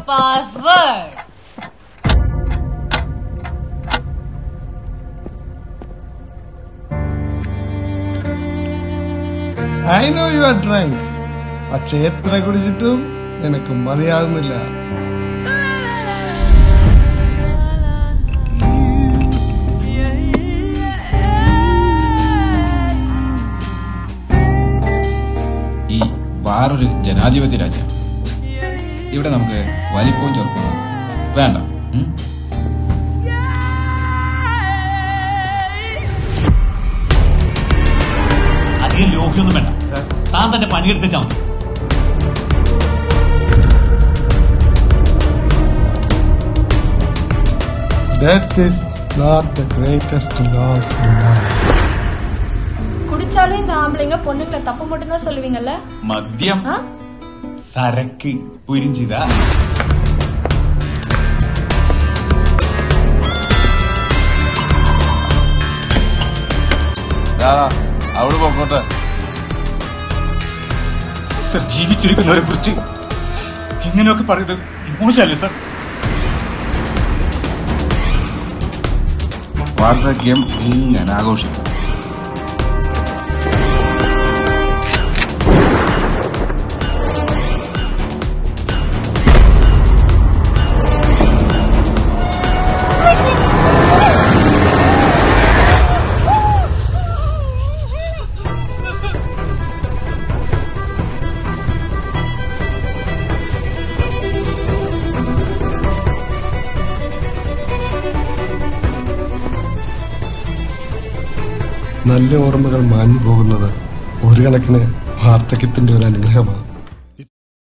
Password I know you are drunk പക്ഷെ എത്ര കുടിച്ചിട്ടും നിനക്ക് മതിയാകുന്നില്ല ഈ വേറൊരു ജനാധിപത്യ രാജ്യം ഇവിടെ നമുക്ക് വലിപ്പവും ചെറുപ്പവും വേണ്ട ഉം? അധികം ലോഹ്യൊന്നും വേണ്ട താൻ തന്നെ പണിയെടുത്തിട്ടാ മതി That is not the greatest loss in life. குடிச்சாலும் இந்த ஆம்பளைங்க பொண்ணுங்களை தப்பு மட்டும் தான் சொல்லுவீங்கல்ல മദ്യം ஆ? സരക്ക് പുരിഞ്ചിത അവിടെ പോക്കോട്ടെ സർ ജീവിച്ചിരിക്കുന്നവരെ കുറിച്ച് ഇങ്ങനെയൊക്കെ പറയുന്നത് മോശമല്ലേ സർ വാർദ്ധക്യം ഇങ്ങനെ ആഘോഷിക്കും നല്ല ഓർമ്മകൾ മാഞ്ഞു പോകുന്നത് ഒരു കണക്കിന് വാർദ്ധക്യത്തിന്റെ ഒരു അനുഗ്രഹമാണ്